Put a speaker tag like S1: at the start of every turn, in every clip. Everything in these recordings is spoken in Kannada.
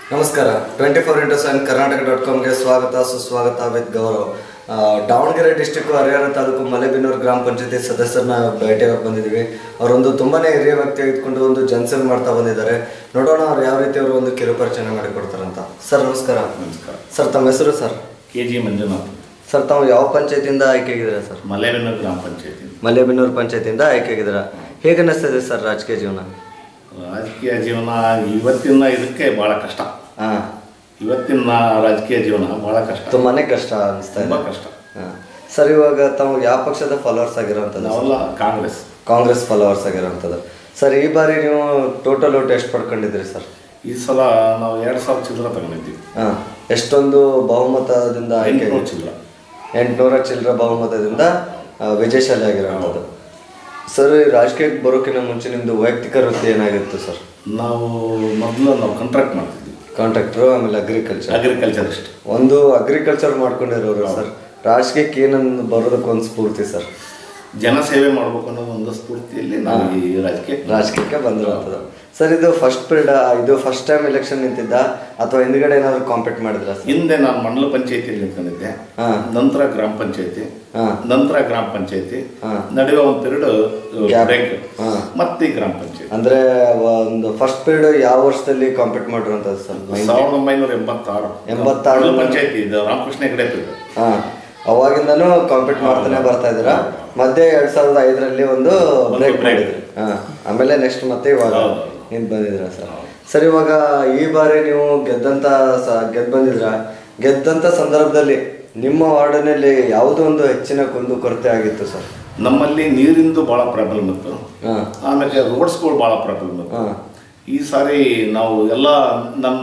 S1: ನಮಸ್ಕಾರ twenty four into seven Karnataka dot ಕಾಮ್ಗೆ ಸ್ವಾಗತ ಸುಸ್ವಾಗತ ವಿತ್ ಗೌರವ್ ಆ, ದಾವಣಗೆರೆ ಡಿಸ್ಟಿಕ್ ಹರಿಹರ ತಾಲೂಕು ಮಲೆಬೆನ್ನೂರು ಗ್ರಾಮ ಪಂಚಾಯತಿ ಸದಸ್ಯರನ್ನ ಭೇಟಿಯಾಗಿ ಬಂದಿದ್ದೀವಿ ಅವರೊಂದು ತುಂಬಾನೇ ಹಿರಿಯ ವ್ಯಕ್ತಿ ಇಟ್ಕೊಂಡು ಒಂದು ಜನಸೇವೆ ಮಾಡ್ತಾ ಬಂದಿದ್ದಾರೆ ನೋಡೋಣ ಅವ್ರು ಯಾವ ರೀತಿ ಅವರು ಒಂದು ಕಿರುಪರಿಚಯ ಮಾಡಿಕೊಡ್ತಾರಂತ ಸರ್ ನಮಸ್ಕಾರ
S2: ನಮಸ್ಕಾರ
S1: ಸರ್ ತಮ್ಮ ಹೆಸರು sir
S2: K G Manjunath
S1: sir ತಾವು ಯಾವ ಪಂಚಾಯತಿಯಿಂದ ಆಯ್ಕೆಯಾಗಿದ್ದೀರಾ ಸರ್
S2: ಮಲೇಬೆನ್ನೂರು ಗ್ರಾಮ ಪಂಚಾಯತಿ
S1: ಮಲೆಬೆನ್ನೂರು ಪಂಚಾಯತಿಯಿಂದ ಆಯ್ಕೆಯಾಗಿದ್ದೀರಾ ಹೇಗೆ ಅನ್ನಿಸ್ತದೆ ಸರ್ ರಾಜಕೀಯ ಜೀವನ
S2: ರಾಜಕೀಯ ಜೀವನ ಇವತ್ತಿನ ಇದಕ್ಕೆ ಭಾಳ ಕಷ್ಟ
S1: ಹಾಂ
S2: ಇವತ್ತಿನ ರಾಜಕೀಯ ಜೀವನ ಭಾಳ ಕಷ್ಟ
S1: ತುಂಬಾನೇ ಕಷ್ಟ ಅನಿಸ್ತಾ
S2: ತುಂಬ
S1: ಇದೆ
S2: ಕಷ್ಟ
S1: ಹಾಂ. ಸರ್ ಇವಾಗ ತಾವು ಯಾವ ಪಕ್ಷದ ಫಾಲೋವರ್ಸ್ ಆಗಿರೋಂಥದ್ದು
S2: ನಾವೆಲ್ಲ ಕಾಂಗ್ರೆಸ್
S1: ಕಾಂಗ್ರೆಸ್ ಫಾಲೋವರ್ಸ್ ಆಗಿರೋಂಥದ್ದು ಸರ್ ಈ ಬಾರಿ ನೀವು ಟೋಟಲ್ ಓಟ್ ಎಷ್ಟು ಪಡ್ಕೊಂಡಿದ್ರಿ ಸರ್
S2: ಈ ಸಲ ನಾವು ಎರಡು ಸಾವಿರ ಚಿಲ್ಲರ ತಗೊಂಡಿದ್ದೀವಿ
S1: ಹಾಂ ಎಷ್ಟೊಂದು ಬಹುಮತದಿಂದ ಆಯ್ಕೆ
S2: ಎಂಟುನೂರು ಚಿಲ್ಲರ
S1: ಎಂಟುನೂರ ಚಿಲ್ಲರ ಬಹುಮತದಿಂದ ಆ, ವಿಜಯಶಾಲಿ ಆಗಿರೋಂಥದ್ದು ಸರ್ ಈ ರಾಜಕೀಯಕ್ಕೆ ಬರೋಕ್ಕಿಂತ ಮುಂಚೆ ನಿಮ್ಮದು ವೈಯಕ್ತಿಕ ವೃತ್ತಿ ಏನಾಗಿತ್ತು ಸರ್
S2: ನಾವು ಮೊದಲು ನಾವು ಕಾಂಟ್ರಾಕ್ಟ್ ಮಾಡ್ತಿದ್ವಿ
S1: ಕಾಂಟ್ರಾಕ್ಟ್ರು ಆಮೇಲೆ ಅಗ್ರಿಕಲ್ಚರ್
S2: ಅಗ್ರಿಕಲ್ಚರಿಸ್ಟ್
S1: ಒಂದು ಅಗ್ರಿಕಲ್ಚರ್ ಮಾಡ್ಕೊಂಡಿರೋರು ಸರ್ ರಾಜಕೀಯಕ್ಕೆ ಏನನ್ನು ಬರೋದಕ್ಕೆ ಒಂದು ಸ್ಫೂರ್ತಿ ಸರ್
S2: ಜನಸೇವೆ ಮಾಡಬೇಕು ಅನ್ನೋದು ಒಂದು ಸ್ಫೂರ್ತಿಯಲ್ಲಿ ನಾವು ಈ ರಾಜಕೀಯ
S1: ರಾಜಕೀಯಕ್ಕೆ ಬಂದಿರೋಂಥದ್ದು ಸರ್ ಇದು ಫಸ್ಟ್ ಪೀರಿಯಡ್ ಇದು ಫಸ್ಟ್ ಟೈಮ್ ಎಲೆಕ್ಷನ್ ನಿಂತಿದ್ದ ಅಥವಾ ಹಿಂದ್ಗಡೆ ಏನಾದ್ರು ಕಾಂಪೀಟ್ ಮಾಡಿದ್ರ ಸರ್
S2: ಹಿಂದೆ ನಾನು ಮಂಡಲ ಪಂಚಾಯತಿಯಲ್ಲಿ ನಿಂತ್ಕೊಂಡಿದ್ದೆ
S1: ಹಾಂ
S2: ನಂತರ ಗ್ರಾಮ ಪಂಚಾಯತಿ
S1: ಹಾಂ
S2: ನಂತರ ಗ್ರಾಮ ಪಂಚಾಯತಿ
S1: ಹಾ.
S2: ನಡುವೆ ಒಂದು ಪೀರಿಯಡ್
S1: Gap.
S2: ಬ್ರೇಕ್
S1: ಹಾ.
S2: ಮತ್ತೆ ಈ ಗ್ರಾಮ ಪಂಚಾಯತಿ
S1: ಅಂದ್ರೆ ಒಂದು ಫಸ್ಟ್ ಪೀರಿಯಡ್ ಯಾವ ವರ್ಷದಲ್ಲಿ ಕಾಂಪೀಟ್ ಮಾಡಿರೋಂಥದ್ದು ಸರ್
S2: ಸಾವಿರದ ಒಂಬೈನೂರ ಎಂಬತ್ತಾರು
S1: ಎಂಬತ್ತಾರು.
S2: ಮಂಡಲ ಪಂಚಾಯತಿ ಇದು ರಾಮಕೃಷ್ಣ ಹೆಗಡೆ ಪೀರಿಯಡ್
S1: ಹಾ ಅವಾಗಿಂದನೂ ಕಾಂಪೀಟ್ ಮಾಡ್ತಾನೆ ಬರ್ತಾ ಇದ್ದೀರಾ ಮಧ್ಯೆ ಎರಡ್ ಸಾವಿರದ ಐದರಲ್ಲಿ ಒಂದು ಬ್ರೇಕ್
S2: break.
S1: ಮಾಡಿದ್ರಿ ಹಾ ಆಮೇಲೆ ನೆಕ್ಸ್ಟ್ ಮತ್ತೆ ಇವಾಗ
S2: ಹೌದು.
S1: ನಿಂತ್ ಬಂದಿದ್ರ ಸರ್ ಸರ್ ಇವಾಗ ಈ ಬಾರಿ ನೀವು ಗೆದ್ದಂತ ಸ- ಗೆದ್ ಬಂದಿದ್ರ ಗೆದ್ದಂತ ಸಂದರ್ಭದಲ್ಲಿ ನಿಮ್ಮ ವಾರ್ಡಿನಲ್ಲಿ ಯಾವುದೋ ಒಂದು ಹೆಚ್ಚಿನ ಕುಂದು ಕೊರತೆ ಆಗಿತ್ತು ಸರ್
S2: ನಮ್ಮಲ್ಲಿ ನೀರಿಂದು ಭಾಳ ಪ್ರಾಬ್ಲಮ್ ಇತ್ತು
S1: ಹಾ
S2: ಆಮೇಲೆ ರೋಡ್ಸ್ಗಳು ಭಾಳ ಪ್ರಾಬ್ಲಮ್ ಇತ್ತು
S1: ಹಾ
S2: ಈ ಸಾರಿ ನಾವು ಎಲ್ಲ ನಮ್ಮ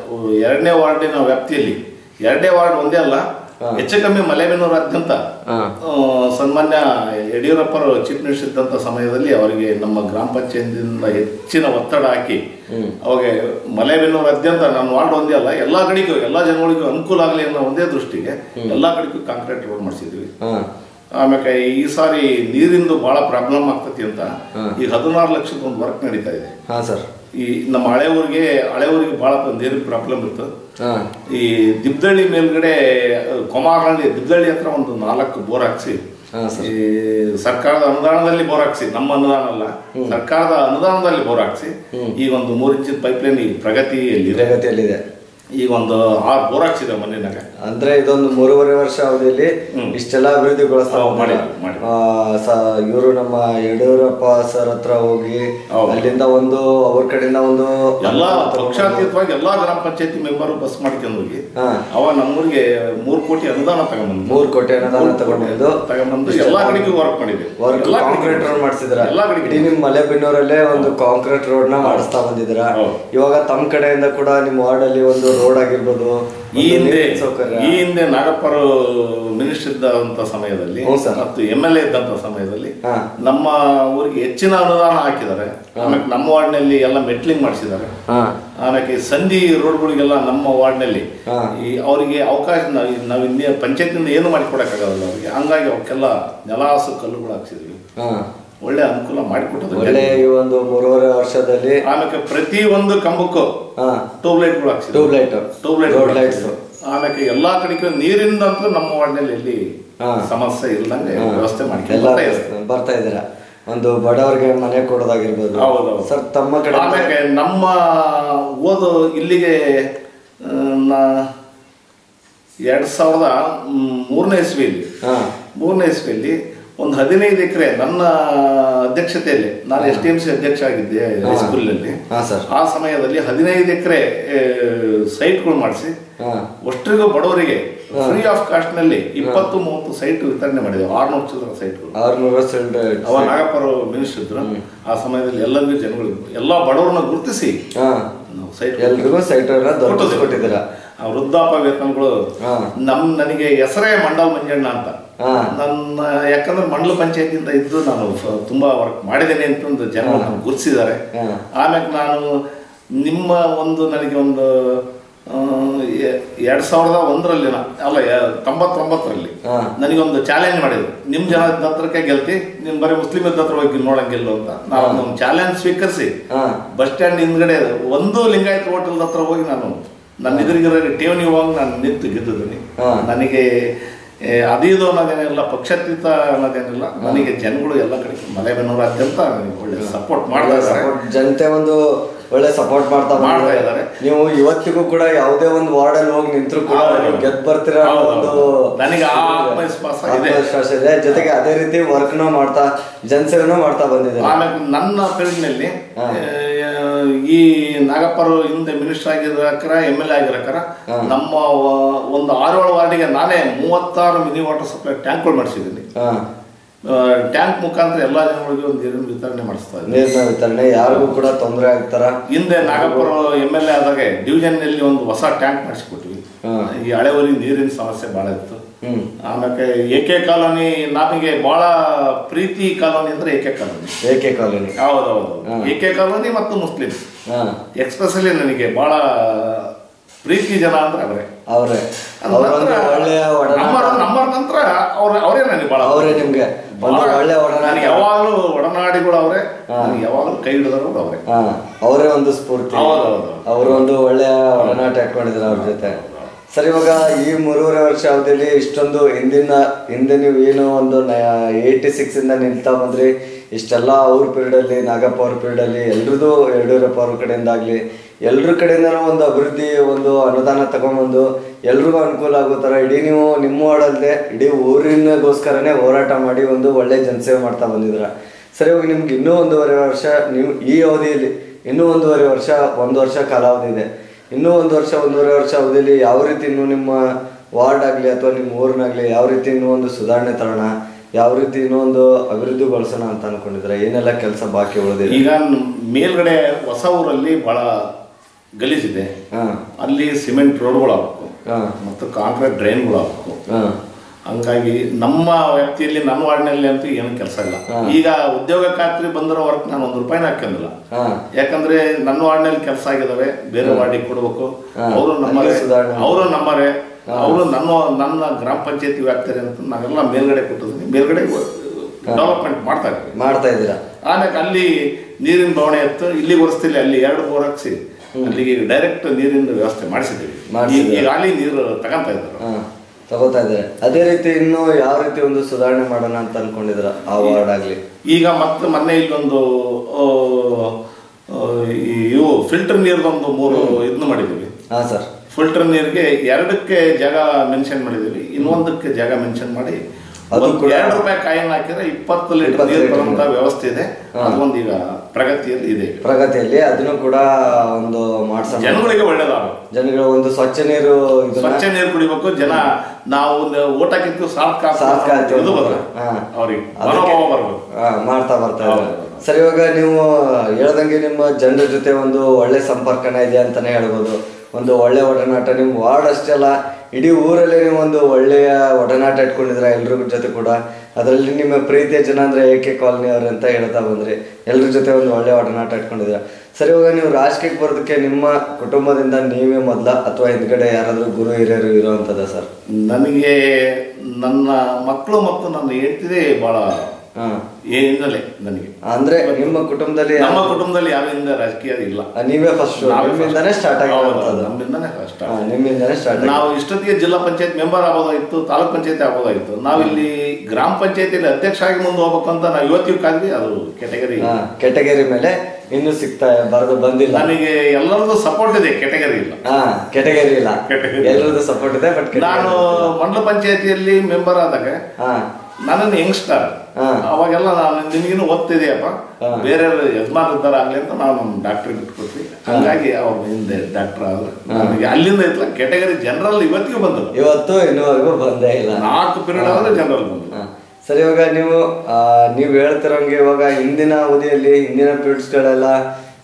S2: ಎರಡನೇ ವಾರ್ಡಿನ ವ್ಯಾಪ್ತಿಯಲ್ಲಿ ಎರಡನೇ ವಾರ್ಡ್ ಒಂದೇ ಅಲ್ಲ ಹೆಚ್ಚು ಕಮ್ಮಿ ಮಲೆಬೆನ್ನೂರಾದ್ಯಂತ
S1: ಹಾ
S2: ಆ, ಸನ್ಮಾನ್ಯ ಯಡಿಯೂರಪ್ಪರು ಚೀಫ್ ಮಿನಿಸ್ಟರ್ ಇದ್ದಂಥ ಸಮಯದಲ್ಲಿ ಅವರಿಗೆ ನಮ್ಮ ಗ್ರಾಮ ಪಂಚಾಯತಿಯಿಂದ ಹೆಚ್ಚಿನ ಒತ್ತಡ ಹಾಕಿ ಅವಾಗ ಮಲೆಬೆನ್ನೂರಾದ್ಯಂತ ನನ್ನ ವಾರ್ಡ್ ಒಂದೇ ಅಲ್ಲ ಎಲ್ಲ ಕಡೆಗೂ ಎಲ್ಲ ಜನಗಳಿಗೂ ಅನುಕೂಲ ಆಗಲಿ ಅನ್ನೋ ಒಂದೇ ದೃಷ್ಟಿಗೆ ಎಲ್ಲ ಕಡೆಗೂ ಕಾಂಕ್ರೀಟ್ ರೋಡ್ ಮಾಡಿಸಿದ್ವಿ
S1: ಹಾ
S2: ಆಮೇಲೆ ಈ ಸಾರಿ ನೀರಿಂದು ಭಾಳ ಪ್ರಾಬ್ಲಮ್ ಆಗ್ತತಿ ಅಂತ ಈ ಹದಿನಾರು ಲಕ್ಷದ ಒಂದು ವರ್ಕ್ ನಡೀತಾ ಇದೆ
S1: ಹಾ ಸರ್
S2: ಈ ನಮ್ಮ ಹಳೆ ಊರಿಗೆ ಹಳೆ ಊರಿಗೆ ಭಾಳ ನೀರಿನ ಪ್ರಾಬ್ಲಮ್ ಇತ್ತು
S1: ಹಾ
S2: ಈ ದಿಬ್ದಳ್ಳಿ ಮೇಲ್ಗಡೆ ಕೊಮಾರಹಳ್ಳಿ ದಿಬ್ದಳ್ಳಿ ಹತ್ರ ಒಂದು ನಾಲ್ಕು ಬೋರ್ ಹಾಕ್ಸಿ
S1: ಹಾ ಸರ್
S2: ಈ ಸರ್ಕಾರದ ಅನುದಾನದಲ್ಲಿ ಬೋರ್ ಹಾಕ್ಸಿ ನಮ್ಮ ಅನುದಾನ ಅಲ್ಲ ಸರ್ಕಾರದ ಅನುದಾನದಲ್ಲಿ ಬೋರ್ ಹಾಕ್ಸಿ ಈಗ ಒಂದು ಮೂರು ಇಂಚಿನ ಪೈಪ್ಲೈನ್ ಈ ಪ್ರಗತಿಯಲ್ಲಿದೆ
S1: ಪ್ರಗತಿಯಲ್ಲಿದೆ
S2: ಈಗ ಒಂದು ಆರು ಬೋರ್ ಹಾಕ್ಸಿದೆ ಮನೆಯಾಗ
S1: ಅಂದ್ರೆ ಇದೊಂದು ಮೂರುವರೆ ವರ್ಷ ಅವಧಿಯಲ್ಲಿ ಇಷ್ಟೆಲ್ಲ ಅಭಿವೃದ್ಧಿಗೊಳಿಸ್ತಾ
S2: ಹೌದು,
S1: ಹೋಗ್ತಾರೆ.
S2: ಮಾಡಿದ್ರು, ಮಾಡಿದ್ರು.
S1: ಆ, ಸ- ಇವರು ನಮ್ಮ ಯಡಿಯೂರಪ್ಪ ಸರ್ ಹತ್ರ ಹೋಗಿ
S2: ಹೌದು.
S1: ಅಲ್ಲಿಂದ ಒಂದು ಅವ್ರ ಕಡೆಯಿಂದ ಒಂದು
S2: ಎಲ್ಲ ಪಕ್ಷಾತೀತವಾಗಿ ಎಲ್ಲಾ ಗ್ರಾಮ ಪಂಚಾಯತಿ ಮೆಂಬರ್ ಬಸ್ ಮಾಡ್ಕೊಂಡು ಹೋಗಿ
S1: ಹಾ
S2: ಅವ ನಮ್ಮೂರಿಗೆ ಮೂರು ಕೋಟಿ ಅನುದಾನ ತಗೊಂಡ್ಬಂದು
S1: ಮೂರ್ ಕೋಟಿ ಅನುದಾನ ತಗೊಂಡು
S2: ತಗೊಂಡ್ಬಂದು ಎಲ್ಲಾ ಕಡೆಗೂ ವರ್ಕ್ ಮಾಡಿದ್ವಿ
S1: ವರ್ಕ್
S2: ಎಲ್ಲಾ
S1: ಕಾಂಕ್ರೀಟ್ ರೋಡ್ ಮಾಡಿಸಿದ್ರ
S2: ಎಲ್ಲಾ ಕಡೆಗೂ
S1: ಇಡೀ ನಿಮ್ ಮಲೆಬೆನ್ನೂರಲ್ಲೇ ಒಂದು ಕಾಂಕ್ರೀಟ್ ರೋಡ್ ನ ಮಾಡಿಸ್ತಾ ಬಂದಿದ್ದೀರಾ
S2: ಹೌದು.
S1: ಇವಾಗ ತಮ್ಮ ಕಡೆಯಿಂದ ಕೂಡ ನಿಮ್ ವಾರ್ಡ್ ಅಲ್ಲಿ ಒಂದು ರೋಡ್ ಆಗಿರ್ಬೋದು
S2: ಈ
S1: ಒಂದು
S2: ಹಿಂದೆ
S1: ನೀರಿನ ಸೌಕರ್ಯ
S2: ಈ ಹಿಂದೆ ನಾಗಪ್ಪರು ಮಿನಿಸ್ಟರ್ ಇದ್ದಂತ ಸಮಯದಲ್ಲಿ
S1: ಹ್ಞೂ ಸರ್.
S2: ಮತ್ತು ಎಮ್ ಎಲ್ ಎ ಇದ್ದಂತ ಸಮಯದಲ್ಲಿ
S1: ಹಾ
S2: ನಮ್ಮ ಊರಿಗೆ ಹೆಚ್ಚಿನ ಅನುದಾನ ಹಾಕಿದ್ದಾರೆ ಆಮೇಲೆ ನಮ್ಮ ವಾರ್ಡ್ನಲ್ಲಿ ಎಲ್ಲ ಮೆಟ್ಲಿಂಗ್ ಮಾಡಿಸಿದ್ದಾರೆ
S1: ಹಾ
S2: ಆಮೇಲೆ ಈ ಸಂಧಿ ರೋಡ್ಗಳಿಗೆಲ್ಲ ನಮ್ಮ ವಾರ್ಡ್ನಲ್ಲಿ
S1: ಹಾ.
S2: ಈ ಅವರಿಗೆ ಅವಕಾಶ ನಾವು ನಾವು ಇನ್ನೇ ಪಂಚಾಯತಿಂದ ಏನು ಮಾಡಿಕೊಡಕ್ಕಾಗಲ್ಲ ಅವರಿಗೆ ಹಂಗಾಗಿ ಅವಕ್ಕೆಲ್ಲ ನೆಲಹಾಸು ಕಲ್ಲುಗಳು ಹಾಕ್ಸಿದ್ವಿ
S1: ಹಾ
S2: ಒಳ್ಳೆ ಅನುಕೂಲ ಮಾಡಿಕೊಟ್ಟದ್ದು
S1: ಒಳ್ಳೆ ಈ ಒಂದು ಮೂರುವರೆ ವರ್ಷದಲ್ಲಿ
S2: ಆಮೇಲೆ ಪ್ರತಿ ಒಂದು ಕಂಬಕ್ಕೂ
S1: ಹಾ
S2: ಟ್ಯೂಬ್ ಲೈಟ್ಗಳು ಹಾಕ್ಸಿದ್ವಿ
S1: tube light
S2: tube light
S1: road lights
S2: ಆಮೇಲೆ ಎಲ್ಲಾ ಕಡೆಗೂ ನೀರಿಂದ ಅಂತೂ ನಮ್ಮ ವಾರ್ಡ್ನಲ್ಲಿ ಎಲ್ಲಿ
S1: ಹಾ.
S2: ಸಮಸ್ಯೆ ಇಲ್ಲದಂಗೆ ವ್ಯವಸ್ಥೆ ಮಾಡ್ಕೊಂಡು
S1: ಎಲ್ಲ
S2: ಬರ್ತಾ ಇದೆ.
S1: ಬರ್ತಾ ಇದ್ದೀರಾ ಒಂದು ಬಡವರಿಗೆ ಮನೆ ಕೊಡೋದಾಗಿರ್ಬೋದು
S2: ಹೌದು, ಹೌದು.
S1: ಸರ್ ತಮ್ಮ ಕಡೆ
S2: ಆಮೇಲೆ ನಮ್ಮ ಓದು ಇಲ್ಲಿಗೆ ಆ, ನಾ- ಎರಡ್ ಸಾವಿರದ ಮ್, ಮೂರನೇ ಇಸ್ವಿಯಲ್ಲಿ
S1: ಹಾ
S2: ಮೂರನೇ ಇಸ್ವಿಯಲ್ಲಿ ಒಂದು ಹದಿನೈದು ಎಕರೆ ನನ್ನ ಅಧ್ಯಕ್ಷತೆಯಲ್ಲಿ ನಾನು ಎಸ್ ಟಿ ಎಂ ಸಿ ಅಧ್ಯಕ್ಷ ಆಗಿದ್ದೆ ಹೈಸ್ಕೂಲ್ನಲ್ಲಿ
S1: ಹಾ ಸರ್
S2: ಆ ಸಮಯದಲ್ಲಿ ಹದಿನೈದು ಎಕರೆ ಸೈಟ್ಗಳು ಮಾಡಿಸಿ
S1: ಹಾ
S2: ಅಷ್ಟಿಗೂ ಬಡವರಿಗೆ ಫ್ರೀ ಆಫ್ ಕಾಸ್ಟ್ ನಲ್ಲಿ ಇಪ್ಪತ್ತು ಮೂವತ್ತು ಸೈಟ್ ವಿತರಣೆ ಮಾಡಿದೆವು ಆರ್ನೂರು ಚಿಲ್ಲರ ಸೈಟ್ಗಳು
S1: ಆರ್ನೂರ ಸಿಲಿಂಡರ್
S2: ಅವ ನಾಗಪ್ಪರು ಮಿನಿಸ್ಟರ್ ಇದ್ರು ಆ ಸಮಯದಲ್ಲಿ ಎಲ್ಲರಿಗೂ ಜನಗಳು ಎಲ್ಲ ಬಡವರನ್ನ ಗುರುತಿಸಿ
S1: ಹಾ
S2: ನಾವು ಸೈಟ್
S1: ಎಲ್ರಿಗೂ ಸೈಟ್ ಕೊಟ್ಟಿದ್ದೀರಾ
S2: ಆ ವೃದ್ಧಾಪ್ಯ ವೇತನಗಳು
S1: ಹಾ
S2: ನಮ್ ನನಗೆ ಹೆಸರೇ ಮಂಡಲ್ ಮಂಜಣ್ಣ ಅಂತ
S1: ಹಾ
S2: ನನ್ನ ಯಾಕಂದ್ರೆ ಮಂಡಲ ಪಂಚಾಯತಿಯಿಂದ ಇದ್ದು ನಾನು ಫ- ತುಂಬಾ ವರ್ಕ್ ಮಾಡಿದ್ದೇನೆ ಅಂತಂದು ಜನ ನನ್ಗೆ ಗುರುತಿಸಿದ್ದಾರೆ
S1: ಹಾ
S2: ಆಮೇಲೆ ನಾನು ನಿಮ್ಮ ಒಂದು ನನಗೆ ಒಂದು ಆ, ಎ- ಎರಡ್ ಸಾವಿರದ ಒಂದರಲ್ಲಿ ನಾ- ಅಲ್ಲ ಎ- ತೊಂಬತ್ತೊಂಬತ್ತರಲ್ಲಿ
S1: ಹಾ.
S2: ನನಗೊಂದು ಚಾಲೆಂಜ್ ಮಾಡಿದ್ರು ನಿಮ್ ಜನ ಹತ್ರಕ್ಕೆ ಗೆಲ್ತಿ ನೀನ್ ಬರೀ ಮುಸ್ಲಿಂ ಹತ್ರ ಹೋಗಿ ನೋಡಂಗ್ ಗೆಲ್ಲು ಅಂತ ನಾನು ಒಂದು ಚಾಲೆಂಜ್ ಸ್ವೀಕರಿಸಿ
S1: ಹಾ
S2: ಬಸ್ ಸ್ಟ್ಯಾಂಡ್ ಹಿಂದ್ಗಡೆ ಒಂದು ಲಿಂಗಾಯತ್ ಹೋಟೆಲ್ ಹತ್ರ ಹೋಗಿ ನಾನು ನನ್ನ ಎದುರಿಗಿರೋ ಠೇವಣಿ ಹೋಗಿ ನಾನು ನಿಂತು ಗೆದ್ದಿದ್ದೀನಿ
S1: ಹಾ.
S2: ನನಗೆ ಏ, ಅದೀದು ಅನ್ನೋದೇನಿಲ್ಲ ಪಕ್ಷಾತೀತ ಅನ್ನೋದೇನಿಲ್ಲ ನನಗೆ ಜನಗಳು ಎಲ್ಲ ಕಡೆ ಮಲೆಬೆನ್ನೂರಾದ್ಯಂತ ನನಗೆ ಒಳ್ಳೆ ಸಪೋರ್ಟ್ ಮಾಡ್ತಾ ಇದ್ದಾರೆ
S1: ಸಪೋರ್ಟ್ ಜನತೆ ಒಂದು ಒಳ್ಳೆ ಸಪೋರ್ಟ್ ಮಾಡ್ತಾ
S2: ಮಾಡ್ತಾ
S1: ಬಂದಿದ್ದಾರೆ.
S2: ಇದ್ದಾರೆ.
S1: ನೀವು ಇವತ್ತಿಗೂ ಕೂಡ ಯಾವುದೇ ಒಂದು ವಾರ್ಡ್ ಅಲ್ಲಿ ಹೋಗಿ ನಿಂತ್ರು ಕೂಡ
S2: ಹೌದು.
S1: ನೀವು ಗೆದ್ದು ಬರ್ತೀರಾ ಅನ್ನೋ
S2: ಹೌದು,
S1: ಒಂದು
S2: ಹೌದು. ನನಗೆ ಆ ಆತ್ಮವಿಶ್ವಾಸ ಇದೆ.
S1: ಆತ್ಮವಿಶ್ವಾಸ ಇದೆ ಜೊತೆಗೆ ಅದೇ ರೀತಿ ವರ್ಕ್ನು ಮಾಡ್ತಾ ಜನಸೇವೆನೂ ಮಾಡ್ತಾ ಬಂದಿದ್ದಾರೆ
S2: ಆಮೇಲೆ ನನ್ನ ಪೀರಿಯಡ್ನಲ್ಲಿ
S1: ಹಾ.
S2: ಈ ನಾಗಪ್ಪರು ಹಿಂದೆ ಮಿನಿಸ್ಟರ್ ಆಗಿರಕರ ಎಮ್ ಎಲ್ ಎ ಆಗಿರಕರ
S1: ಹಾ.
S2: ನಮ್ಮ ವ- ಒಂದು ಆರೇಳು ವಾರ್ಡಿಗೆ ನಾನೇ ಮೂವತ್ತಾರು ಮಿನಿ ವಾಟರ್ ಸಪ್ಲೈ ಟ್ಯಾಂಕ್ಗಳು ಮಾಡಿಸಿದ್ದೀನಿ
S1: ಹಾ
S2: ಟ್ಯಾಂಕ್ ಮುಖಾಂತರ ಎಲ್ಲಾ ಜನಗಳಿಗೆ ಒಂದು ನೀರಿನ ವಿತರಣೆ ಮಾಡಿಸ್ತಾ ಇದ್ದೀನಿ
S1: ನೀರಿನ ವಿತರಣೆ ಯಾರಿಗೂ ಕೂಡ ತೊಂದರೆ ಆಗ್ತಾರ
S2: ಹಿಂದೆ ನಾಗಪ್ಪರು ಎಮ್ ಎಲ್ ಎ ಆದಾಗ ಡಿವಿಷನ್ ನಲ್ಲಿ ಒಂದು ಹೊಸ ಟ್ಯಾಂಕ್ ಮಾಡಿಸ್ಕೊಟ್ವಿ
S1: ಹಾ.
S2: ಈ ಹಳೆವರಿ ನೀರಿನ ಸಮಸ್ಯೆ ಬಹಳ ಇತ್ತು
S1: ಹ್ಮ್
S2: ಆಮೇಲೆ ಎಕೆ ಕಾಲೋನಿ ನಮಗೆ ಬಹಳ ಪ್ರೀತಿ ಕಾಲೋನಿ ಅಂದ್ರೆ ಎಕೆ ಕಾಲೋನಿ
S1: ಏಕೆ ಕಾಲೋನಿ
S2: ಹೌದೌದು
S1: ಹಾ.
S2: ಎಕೆ ಕಾಲೋನಿ ಮತ್ತು ಮುಸ್ಲಿಂ
S1: ಹಾ
S2: ಎಕ್ಸ್ಪ್ರೆಸ್ಸಲ್ಲಿ ನನಗೆ ಬಹಳ ಪ್ರೀತಿ ಜನ ಅಂದ್ರೆ ಅವರೇ
S1: ಅವ್ರೆ ಅವರೊಂದು ಒಳ್ಳೆಯ
S2: ನಂಬರ್
S1: ಒಡನಾಟ
S2: ನಂಬರ್ ನಂತರ ಅವ್ರ ಅವರೇ ನನಗೆ ಬಹಳ
S1: ಅವರೇ ನಿಮ್ಗೆ ಒಂದು
S2: ಬಹಳ-
S1: ಒಳ್ಳೆ ಒಡನಾಟ
S2: ನನಗೆ ಯಾವಾಗಲೂ ಒಡನಾಡಿಗಳು ಅವರೇ
S1: ಹಾ.
S2: ನನಗೆ ಯಾವಾಗಲೂ ಕೈ ಹಿಡಿದವರು ಅವರೇ
S1: ಹಾ ಅವರೇ ಒಂದು ಸ್ಫೂರ್ತಿ
S2: ಹೌದೌದು.
S1: ಅವರು ಒಂದು ಒಳ್ಳೆಯ ಒಡನಾಟ ಇಟ್ಕೊಂಡಿದ್ರು ಅವ್ರ ಜೊತೆ ಸರ್ ಇವಾಗ ಈ ಮೂರುವರೆ ವರ್ಷ ಅವಧಿಯಲ್ಲಿ ಇಷ್ಟೊಂದು ಹಿಂದಿನ ಹಿಂದೆ ನೀವು ಏನು ಒಂದು ಏಯ್ಟಿ ಸಿಕ್ಸ್ ಇಂದ ನಿಲ್ತಾ ಬಂದ್ರಿ ಇಷ್ಟೆಲ್ಲ ಅವ್ರ ಪೀರಿಯಡ್ ಅಲ್ಲಿ ನಾಗಪ್ಪ ಅವ್ರ ಪೀರಿಯಡ್ ಅಲ್ಲಿ ಎಲ್ರದ್ದು ಯಡಿಯೂರಪ್ಪ ಅವ್ರ ಕಡೆಯಿಂದ ಆಗ್ಲಿ ಎಲ್ರ ಕಡೆಯಿಂದನೂ ಒಂದು ಅಭಿವೃದ್ಧಿ ಒಂದು ಅನುದಾನ ತಗೊಂಬಂದು ಎಲ್ರಿಗೂ ಅನುಕೂಲ ಆಗೋ ಥರ ಇಡೀ ನೀವು ನಿಮ್ಮ ವಾರ್ಡಲ್ಲದೆ ಇಡೀ ಊರಿನಗೋಸ್ಕರನೇ ಹೋರಾಟ ಮಾಡಿ ಒಂದು ಒಳ್ಳೆ ಜನಸೇವೆ ಮಾಡ್ತಾ ಬಂದಿದ್ರ ಸರಿ ಇವಾಗ ನಿಮ್ಗೆ ಇನ್ನೂ ಒಂದೂವರೆ ವರ್ಷ ನೀವು ಈ ಅವಧಿಯಲ್ಲಿ ಇನ್ನೂ ಒಂದೂವರೆ ವರ್ಷ ಒಂದು ವರ್ಷ ಕಾಲಾವಧಿ ಇದೆ ಇನ್ನೂ ಒಂದು ವರ್ಷ ಒಂದೂವರೆ ವರ್ಷ ಅವಧಿಯಲ್ಲಿ ಯಾವ ರೀತಿ ಇನ್ನೂ ನಿಮ್ಮ ವಾರ್ಡ್ ಆಗಲಿ ಅಥವಾ ನಿಮ್ಮ ಊರಿನಾಗಲಿ ಯಾವ ರೀತಿ ಇನ್ನೂ ಒಂದು ಸುಧಾರಣೆ ತರೋಣ ಯಾವ ರೀತಿ ಇನ್ನೂ ಒಂದು ಅಭಿವೃದ್ಧಿಗೊಳಿಸೋಣ ಅಂತ ಅನ್ಕೊಂಡಿದ್ರೆ ಏನೆಲ್ಲ ಕೆಲಸ ಬಾಕಿ ಉಳಿದಿದೆ
S2: ಈಗ ನ್- ಮೇಲ್ಗಡೆ ಹೊಸ ಊರಲ್ಲಿ ಬಹಳ ಗಲೀಜಿದೆ
S1: ಹಾಂ
S2: ಅಲ್ಲಿ ಸಿಮೆಂಟ್ ರೋಡ್ಗಳು ಆಗಬೇಕು
S1: ಹಾಂ
S2: ಮತ್ತು ಕಾಂಕ್ರೀಟ್ ಡ್ರೈನ್ಗಳು ಆಗಬೇಕು
S1: ಹಾಂ
S2: ಹಂಗಾಗಿ ನಮ್ಮ ವ್ಯಾಪ್ತಿಯಲ್ಲಿ ನನ್ನ ವಾರ್ಡ್ನಲ್ಲಿ ಅಂತೂ ಏನು ಕೆಲಸ ಇಲ್ಲ
S1: ಹಾ.
S2: ಈಗ ಉದ್ಯೋಗ ಖಾತ್ರಿ ಬಂದಿರೋ ವರ್ಕ್ ನಾನು ಒಂದು ರೂಪಾಯಿನ ಹಾಕೊಂಡಿಲ್ಲ
S1: ಹಾಂ
S2: ಯಾಕಂದ್ರೆ ನನ್ನ ವಾರ್ಡ್ನಲ್ಲಿ ಕೆಲಸ ಆಗಿದಾವೆ ಬೇರೆ ವಾರ್ಡಿಗೆ ಕೊಡ್ಬೇಕು
S1: ಹಾ.
S2: ಅವರು ನಮ್ಮರೆ
S1: ಅಲ್ಲಿ ಸುಧಾರಣೆ.
S2: ಅವರು ನಮ್ಮರೆ
S1: ಹಾ.
S2: ಅವರು ನನ್ನ ನನ್ನ ಗ್ರಾಮ ಪಂಚಾಯತಿ ವ್ಯಾಪ್ತಿಯಲ್ಲಿ ಅಂತ ನಾವೆಲ್ಲ ಮೇಲ್ಗಡೆ ಕೊಟ್ಟಿದ್ದೀನಿ ಮೇಲ್ಗಡೆ ಡೆವಲಪ್ಮೆಂಟ್ ಮಾಡ್ತಾ ಇದ್ದೀವಿ
S1: ಮಾಡ್ತಾ ಇದ್ದೀರಾ
S2: ಆಮೇಲೆ ಅಲ್ಲಿ ನೀರಿನ ಬವಣೆ ಇತ್ತು ಇಲ್ಲಿ ವರ್ಷದಲ್ಲಿ ಅಲ್ಲಿ ಎರಡು ಬೋರ್ ಹಾಕ್ಸಿ ಅಲ್ಲಿಗೆ ಡೈರೆಕ್ಟ್ ನೀರಿನ ವ್ಯವಸ್ಥೆ ಮಾಡಿಸಿದ್ದೀವಿ
S1: ಮಾಡ್ಸಿದ್ದೀವಿ.
S2: ಈಗ ಅಲ್ಲಿ ನೀರು ತಗೊಂತ ಇದ್ದಾರೆ
S1: ಹಾಂ ತಗೋತಾ ಇದ್ದಾರೆ ಅದೇ ರೀತಿ ಇನ್ನೂ ಯಾವ ರೀತಿ ಒಂದು ಸುಧಾರಣೆ ಮಾಡೋಣ ಅಂತ ಅನ್ಕೊಂಡಿದ್ರ ಆ ವಾರ್ಡ್ ಆಗಲಿ
S2: ಈಗ ಮತ್ತೆ ಮೊನ್ನೆ ಇಲ್ಲೊಂದು ಆ, ಆ, ಈ ಇವು ಫಿಲ್ಟರ್ ನೀರ್ದೊಂದು ಮೂರು ಇದನ್ನ ಮಾಡಿದ್ದೀವಿ
S1: ಹಾಂ ಸರ್
S2: ಫಿಲ್ಟರ್ ನೀರಿಗೆ ಎರಡಕ್ಕೆ ಜಾಗ ಮೆನ್ಷನ್ ಮಾಡಿದ್ದೀವಿ ಇನ್ನೊಂದಕ್ಕೆ ಜಾಗ ಮೆನ್ಷನ್ ಮಾಡಿ
S1: ಅದು
S2: ಒಂದು
S1: ಕೂಡ-
S2: ಎರಡು ರೂಪಾಯಿ ಕಾಯಿನ್ ಹಾಕಿದ್ರೆ ಇಪ್ಪತ್ತು ಲೀಟರ್
S1: ಇಪ್ಪತ್ತು
S2: ನೀರು
S1: ಲೀಟರ್
S2: ಬರುವಂತ ವ್ಯವಸ್ಥೆ ಇದೆ
S1: ಹಾ.
S2: ಅದೊಂದು ಈಗ ಪ್ರಗತಿಯಲ್ಲಿ ಇದೆ
S1: ಪ್ರಗತಿಯಲ್ಲಿ ಅದನ್ನು ಕೂಡ ಒಂದು ಮಾಡ್ಸೋಣ
S2: ಜನಗಳಿಗೆ ಒಳ್ಳೇದಾಗುತ್ತೆ
S1: ಜನಗಳ ಒಂದು ಸ್ವಚ್ಛ ನೀರು ಇದನ್ನ
S2: ಸ್ವಚ್ಛ ನೀರು ಕುಡಿಬೇಕು ಜನ ನಾವು ಒಂದು ಊಟ ಕಿತ್ತು ಸಾರ್ಥ
S1: ಸಾರ್ಥಕ ಆಯ್ತು.
S2: ಇದು ಬರ್ತದೆ
S1: ಹಾ.
S2: ಅವ್ರಿಗೆ
S1: ಅದಕ್ಕೆ-
S2: ಮನೋಭಾವ ಬರಬೇಕು
S1: ಆ, ಮಾಡ್ತಾ ಬರ್ತಾ ಇದ್ದಾರೆ
S2: ಹೌದು.
S1: ಸರಿ ಇವಾಗ ನೀವು ಹೇಳ್ದಂಗೆ ನಿಮ್ಮ ಜನರ ಜೊತೆ ಒಂದು ಒಳ್ಳೆ ಸಂಪರ್ಕನ ಇದೆ ಅಂತಾನೆ ಹೇಳ್ಬೋದು ಒಂದು ಒಳ್ಳೆ ಒಡನಾಟ ನಿಮ್ಮ ವಾರ್ಡ್ ಅಷ್ಟೇ ಅಲ್ಲ ಇಡೀ ಊರಲ್ಲಿ ನೀವು ಒಂದು ಒಳ್ಳೆಯ ಒಡನಾಟ ಇಟ್ಕೊಂಡಿದ್ರ ಎಲ್ರ ಜೊತೆ ಕೂಡ ಅದರಲ್ಲಿ ನಿಮ್ಮ ಪ್ರೀತಿಯ ಜನ ಅಂದ್ರೆ ಎ ಕೆ ಕಾಲನಿ ಅವ್ರು ಅಂತ ಹೇಳ್ತಾ ಬಂದ್ರಿ ಎಲ್ರ ಜೊತೆ ಒಂದು ಒಳ್ಳೆ ಒಡನಾಟ ಇಟ್ಕೊಂಡಿದ್ರ ಸರಿ ಇವಾಗ ನೀವು ರಾಜಕೀಯಕ್ಕೆ ಬರೋದಕ್ಕೆ ನಿಮ್ಮ ಕುಟುಂಬದಿಂದ ನೀವೇ ಮೊದಲ ಅಥವಾ ಹಿಂದ್ಗಡೆ ಯಾರಾದ್ರೂ ಗುರು ಹಿರಿಯರು ಇರೋವಂಥದ್ದ ಸರ್
S2: ನನಗೆ ನನ್ನ ಮಕ್ಕಳು ಮತ್ತು ನನ್ನ ಹೆಂಡತಿದೇ ಬಹಳ
S1: ಹಾ
S2: ಏ ಹಿನ್ನೆಲೆ ನನಗೆ
S1: ಅಂದ್ರೆ ನಿಮ್ಮ ಕುಟುಂಬದಲ್ಲಿ
S2: ನಮ್ಮ ಕುಟುಂಬದಲ್ಲಿ ಯಾರಿಂದ ರಾಜಕೀಯ ಇಲ್ಲ
S1: ಆ, ನೀವೇ ಫಸ್ಟ್
S2: ನಾವೇ
S1: ನಿಮ್ಮಿಂದಾನೇ ಸ್ಟಾರ್ಟ್
S2: ಹೌದು,
S1: ಆಗಿರೋಂಥದ್ದು
S2: ನಮ್ಮಿಂದಾನೇ ಫಸ್ಟ್
S1: ಹಾ, ನಿಮ್ಮಿಂದಾನೇ ಸ್ಟಾರ್ಟ್
S2: ನಾವು ಇಷ್ಟೊತ್ತಿಗೆ ಜಿಲ್ಲಾ ಪಂಚಾಯತ್ ಮೆಂಬರ್ ಆಗೋದಾಗಿತ್ತು ತಾಲೂಕ್ ಪಂಚಾಯತಿ ಆಗೋದಾಗಿತ್ತು ನಾವಿಲ್ಲಿ ಗ್ರಾಮ ಪಂಚಾಯತಿಯಲ್ಲಿ ಅಧ್ಯಕ್ಷ ಆಗಿ ಮುಂದೆ ಹೋಗ್ಬೇಕು ಅಂತ ನಾವು ಇವತ್ತಿಗೂ ಕಾದ್ವಿ ಅದು ಕೆಟಗರಿ
S1: ಹಾ ಕೆಟಗರಿ ಮೇಲೆ ಇನ್ನೂ ಸಿಗ್ತಾ ಬರೆದು ಬಂದಿಲ್ಲ
S2: ನನಗೆ ಎಲ್ಲರದ್ದು ಸಪೋರ್ಟ್ ಇದೆ ಕೆಟಗರಿ ಇಲ್ಲ
S1: ಹಾ ಕೆಟಗರಿ ಇಲ್ಲ
S2: Category.
S1: ಎಲ್ಲರದ್ದು ಸಪೋರ್ಟ್ ಇದೆ ಬಟ್
S2: ನಾನು ಮಂಡಲ ಪಂಚಾಯತಿಯಲ್ಲಿ ಮೆಂಬರ್ ಆದಾಗ
S1: ಹಾ
S2: ನನ್ನನ್ನು ಯಂಗ್ಸ್ಟರ್
S1: ಹಾ.
S2: ಅವಾಗೆಲ್ಲ ನಾನು ನಿನಗಿನ್ನು ಓದ್ತಿದೆಯಪ್ಪ
S1: ಹಾ.
S2: ಬೇರೆ ಯಜಮಾನ್ ಇದ್ದಾರ ಆಗ್ಲಿ ಅಂತ ನಾವು ನಮ್ಮ ಡಾಕ್ಟರ್ ಬಿಟ್ಕೊಟ್ವಿ ಹಂಗಾಗಿ ಅವ್ರ ಹಿಂದೆ ಡಾಕ್ಟರ್ ಆದ್ರು ನನಗೆ ಅಲ್ಲಿಂದ ಇತ್ತಲ್ಲ ಕೆಟಗರಿ ಜನರಲ್ ಇವತ್ತಿಗೂ ಬಂದರು
S1: ಇವತ್ತು ಇನ್ನೂವರೆಗೂ ಬಂದೇ ಇಲ್ಲ
S2: ನಾಲ್ಕು ಪೀರಿಯಡ್ ಆದ್ರೆ ಜನರಲ್ ಬಂದರು
S1: ಹಾ. ಸರಿ ಇವಾಗ ನೀವು ಆ, ನೀವು ಹೇಳ್ತಿರೋಂಗೆ ಇವಾಗ ಹಿಂದಿನ ಅವಧಿಯಲ್ಲಿ ಹಿಂದಿನ ಪೀರಿಯಡ್ಸ್ಗಳೆಲ್ಲ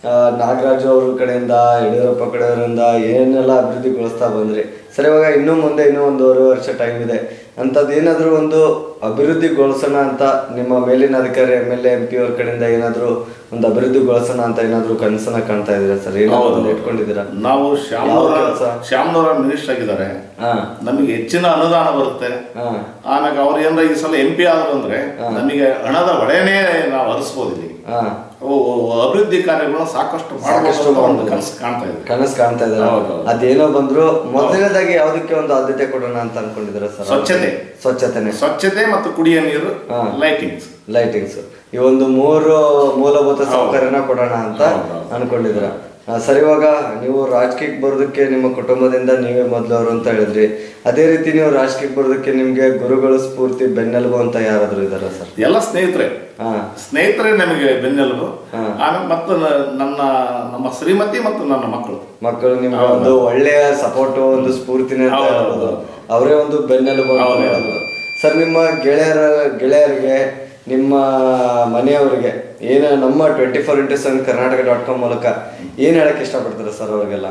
S1: ಆ, ನಾಗರಾಜು ಅವ್ರ ಕಡೆಯಿಂದ ಯಡಿಯೂರಪ್ಪ ಕಡೆಯವರಿಂದ ಏನೆಲ್ಲ ಅಭಿವೃದ್ಧಿಗೊಳಿಸ್ತಾ ಬಂದ್ರಿ ಸರಿ ಇವಾಗ ಇನ್ನೂ ಮುಂದೆ ಇನ್ನೂ ಒಂದೂವರೆ ವರ್ಷ ಟೈಮ್ ಇದೆ ಅಂಥದ್ದು ಏನಾದರೂ ಒಂದು ಅಭಿವೃದ್ಧಿಗೊಳಿಸೋಣ ಅಂತ ನಿಮ್ಮ ಮೇಲಿನ ಅಧಿಕಾರಿ M L A M P ಅವ್ರ ಕಡೆಯಿಂದ ಏನಾದರೂ ಒಂದು ಅಭಿವೃದ್ಧಿಗೊಳಿಸೋಣ ಅಂತ ಏನಾದರೂ ಕನಸನ್ನ ಕಾಣ್ತಾ ಇದ್ದೀರಾ ಸರ್ ಏನಾದರೂ ಒಂದು ಇಟ್ಕೊಂಡಿದ್ದೀರಾ
S2: ನಾವು ಶ್ಯಾಮ್ನವರ
S1: ಯಾವ ಕೆಲ್ಸ?
S2: ಶ್ಯಾಮ್ನವರ ಮಿನಿಸ್ಟರ್ ಆಗಿದ್ದಾರೆ
S1: ಹಾಂ
S2: ನಮಗೆ ಹೆಚ್ಚಿನ ಅನುದಾನ ಬರುತ್ತೆ
S1: ಹಾಂ
S2: ಆಮೇಲೆ ಅವ್ರು ಏನಾರ ಈ ಸಲ ಎಂ ಪಿ ಆದ್ರು ಅಂದ್ರೆ ನಮಗೆ ಹಣದ ಹೊಳೆನೇ ನಾವು ಹರಿಸ್ಬೋದು ಇಲ್ಲಿ
S1: ಹಾಂ
S2: ಅವು ಅಭಿವೃದ್ಧಿ ಕಾರ್ಯಗಳನ್ನ ಸಾಕಷ್ಟು ಮಾಡಬಹುದು ಅಂತ ಒಂದು ಕನಸು ಕಾಣ್ತಾ ಇದೆ
S1: ಕನಸು ಕಾಣ್ತಾ ಇದ್ದಾರೆ
S2: ಹೌದು, ಹೌದು.
S1: ಅದೇನೋ ಬಂದ್ರು ಮೊದಲನೇದಾಗಿ ಯಾವ್ದಕ್ಕೆ ಒಂದು ಆದ್ಯತೆ ಕೊಡೋಣ ಅಂತ ಅನ್ಕೊಂಡಿದ್ದೀರಾ ಸರ್
S2: ಸ್ವಚ್ಛತೆ.
S1: ಸ್ವಚ್ಛತೆನೆ
S2: ಸ್ವಚ್ಛತೆ ಮತ್ತು ಕುಡಿಯ ನೀರು
S1: ಹಾ.
S2: ಲೈಟಿಂಗ್ಸ್
S1: ಲೈಟಿಂಗ್ಸ್ ಈ ಒಂದು ಮೂರು ಮೂಲಭೂತ ಸೌಕರ್ಯನ ಕೊಡೋಣ ಅಂತ
S2: ಹೌದು, ಹೌದು.
S1: ಅನ್ಕೊಂಡಿದ್ದೀರಾ ಆ, ಸರಿ ಇವಾಗ ನೀವು ರಾಜಕೀಯಕ್ಕೆ ಬರೋದಕ್ಕೆ ನಿಮ್ಮ ಕುಟುಂಬದಿಂದ ನೀವೇ ಮೊದಲವರು ಅಂತ ಹೇಳಿದ್ರಿ ಅದೇ ರೀತಿ ನೀವು ರಾಜಕೀಯಕ್ಕೆ ಬರೋದಕ್ಕೆ ನಿಮ್ಗೆ ಗುರುಗಳು ಸ್ಫೂರ್ತಿ ಬೆನ್ನೆಲುಬು ಅಂತ ಯಾರಾದ್ರೂ ಇದಾರ ಸರ್
S2: ಎಲ್ಲ ಸ್ನೇಹಿತರೆ
S1: ಹಾ
S2: ಸ್ನೇಹಿತರೆ ನಮಗೆ ಬೆನ್ನೆಲುಬು
S1: ಹಾ.
S2: ಆಮೇಲೆ ಮತ್ತು ನ- ನನ್ನ ನಮ್ಮ ಶ್ರೀಮತಿ ಮತ್ತು ನನ್ನ ಮಕ್ಕಳು
S1: ಮಕ್ಕಳು ನಿಮ್ಗೆ ಒಂದು ಒಳ್ಳೆಯ ಸಪೋರ್ಟ್ ಒಂದು ಸ್ಫೂರ್ತಿನೇ ಅಂತ
S2: ಹೌದು,
S1: ಹೇಳ್ಬೋದು
S2: ಹೌದು.
S1: ಅವರೇ ಒಂದು ಬೆನ್ನೆಲುಬು ಅಂತ
S2: ಹೌದು,
S1: ಹೇಳ್ಬೋದು ಸರ್ ನಿಮ್ಮ ಗೆಳೆಯರ ಗೆಳೆಯರಿಗೆ ನಿಮ್ಮ ಮನೆಯವರಿಗೆ ಏನು ನಮ್ಮ twenty four into seven Karnataka dot com ಮೂಲಕ ಏನು ಹೇಳಕ್ ಇಷ್ಟಪಡ್ತಾರೆ ಸರ್ ಅವ್ರಿಗೆಲ್ಲ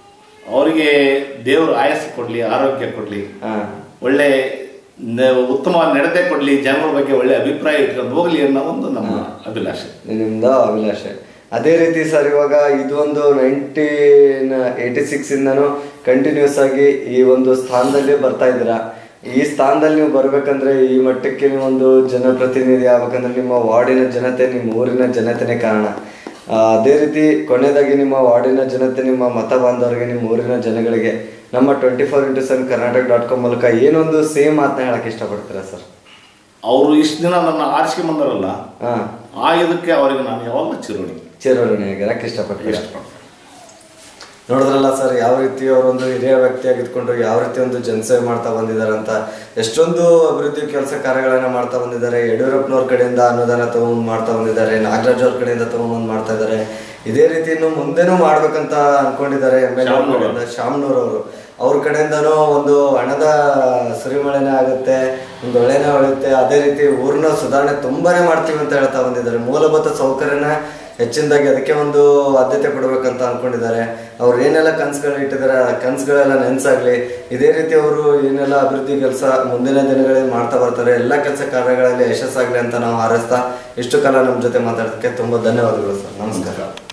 S2: ಅವರಿಗೆ ದೇವರು ಆಯಸ್ಸು ಕೊಡ್ಲಿ ಆರೋಗ್ಯ ಕೊಡ್ಲಿ
S1: ಹಾ
S2: ಒಳ್ಳೆ ನ- ಉತ್ತಮವಾದ ನಡತೆ ಕೊಡ್ಲಿ ಜನಗಳ ಬಗ್ಗೆ ಒಳ್ಳೆ ಅಭಿಪ್ರಾಯ ಇಟ್ಕೊಂಡು ಹೋಗ್ಲಿ ಅನ್ನೋ ಒಂದು ನಮ್ಮ ಅಭಿಲಾಷೆ
S1: ನಿಮ್ದ ಅಭಿಲಾಷೆ ಅದೇ ರೀತಿ ಸರ್ ಇವಾಗ ಇದೊಂದು ನೈನ್ಟೀನ್ ಏಯ್ಟಿ ಸಿಕ್ಸ್ ಇಂದನು ಕಂಟಿನ್ಯೂಸ್ ಆಗಿ ಈ ಒಂದು ಸ್ಥಾನದಲ್ಲಿ ಬರ್ತಾ ಇದ್ದೀರಾ ಈ ಸ್ಥಾನದಲ್ಲಿ ನೀವು ಬರ್ಬೇಕಂದ್ರೆ ಈ ಮಟ್ಟಕ್ಕೆ ನೀವೊಂದು ಜನಪ್ರತಿನಿಧಿ ಆಗ್ಬೇಕಂದ್ರೆ ನಿಮ್ಮ ವಾರ್ಡಿನ ಜನತೆ ನಿಮ್ಮ ಊರಿನ ಜನತೆನೇ ಕಾರಣ ಆ, ಅದೇ ರೀತಿ ಕೊನೆಯದಾಗಿ ನಿಮ್ಮ ವಾರ್ಡಿನ ಜನತೆ ನಿಮ್ಮ ಮತ ಬಾಂಧವರಿಗೆ ನಿಮ್ಮ ಊರಿನ ಜನಗಳಿಗೆ ನಮ್ಮ twenty four into seven Karnataka dot com ಮೂಲಕ ಏನೊಂದು ಸೇಮ್ ಮಾತನ್ನ ಹೇಳಕ್ ಇಷ್ಟಪಡ್ತೀರಾ ಸರ್
S2: ಅವರು ಇಷ್ಟು ದಿನ ನನ್ನ ಆರಿಸ್ಕೊಂಡ್ ಬಂದಾರಲ್ಲ
S1: ಹಾ
S2: ಆ ಇದಕ್ಕೆ ಅವರಿಗೆ ನಾನು ಯಾವಾಗಲೂ ಚಿರೋಣಿ
S1: ಚಿರಋಣಿಯಾಗಿರಕ್ಕೆ ಇಷ್ಟಪಡ್ತೀರಾ
S2: ಇಷ್ಟಪಡ್ತೀನಿ
S1: ನೋಡಿದ್ರಲ್ಲ ಸರ್ ಯಾವ ರೀತಿ ಅವರೊಂದು ಹಿರಿಯ ವ್ಯಕ್ತಿಯಾಗಿದ್ಕೊಂಡು ಯಾವ ರೀತಿ ಒಂದು ಜನಸೇವೆ ಮಾಡ್ತಾ ಬಂದಿದ್ದಾರೆ ಅಂತ ಎಷ್ಟೊಂದು ಅಭಿವೃದ್ಧಿ ಕೆಲಸ ಕಾರ್ಯಗಳನ್ನ ಮಾಡ್ತಾ ಬಂದಿದ್ದಾರೆ ಯಡಿಯೂರಪ್ಪನವ್ರ ಕಡೆಯಿಂದ ಅನುದಾನ ತಗೊಂಡು ಮಾಡ್ತಾ ಬಂದಿದ್ದಾರೆ ನಾಗರಾಜ್ ಅವ್ರ ಕಡೆಯಿಂದ ತಗೊಂಡ್ಬಂದು ಮಾಡ್ತಾ ಇದ್ದಾರೆ ಇದೇ ರೀತಿ ಇನ್ನು ಮುಂದೆನೂ ಮಾಡ್ಬೇಕಂತ ಅನ್ಕೊಂಡಿದ್ದಾರೆ ಎಮ್ ಎಲ್
S2: ಶ್ಯಾಮ್ನೂರ್
S1: ಕಡೆಯಿಂದ ಶ್ಯಾಮ್ನೂರ್ ಅವರು ಅವ್ರ ಕಡೆಯಿಂದನೂ ಒಂದು ಹಣದ ಸುರಿಮಳೆನೇ ಆಗುತ್ತೆ ಒಂದು ಒಳ್ಳೆನೇ ಹೊಳೆಯುತ್ತೆ ಅದೇ ರೀತಿ ಊರನ್ನ ಸುಧಾರಣೆ ತುಂಬಾನೇ ಮಾಡ್ತೀವಿ ಅಂತ ಹೇಳ್ತಾ ಬಂದಿದ್ದಾರೆ ಮೂಲಭೂತ ಸೌಕರ್ಯನ ಹೆಚ್ಚಿನದಾಗಿ ಅದಕ್ಕೆ ಒಂದು ಆದ್ಯತೆ ಕೊಡಬೇಕಂತ ಅನ್ಕೊಂಡಿದ್ದಾರೆ ಅವ್ರು ಏನೆಲ್ಲ ಕನಸುಗಳು ಇಟ್ಟಿದ್ದಾರೆ ಆ ಕನಸುಗಳೆಲ್ಲ ನೆನ್ಸಾಗ್ಲಿ ಇದೇ ರೀತಿ ಅವರು ಏನೆಲ್ಲ ಅಭಿವೃದ್ಧಿ ಕೆಲಸ ಮುಂದಿನ ದಿನಗಳಲ್ಲಿ ಮಾಡ್ತಾ ಬರ್ತಾರೆ ಎಲ್ಲ ಕೆಲಸ ಕಾರ್ಯಗಳಲ್ಲಿ ಯಶಸ್ಸಾಗ್ಲಿ ಅಂತ ನಾವು ಹಾರೈಸ್ತಾ ಇಷ್ಟು ಕಾಲ ನಮ್ಮ ಜೊತೆ ಮಾತಾಡೋದಕ್ಕೆ ತುಂಬ ಧನ್ಯವಾದಗಳು ಸರ್ ನಮಸ್ಕಾರ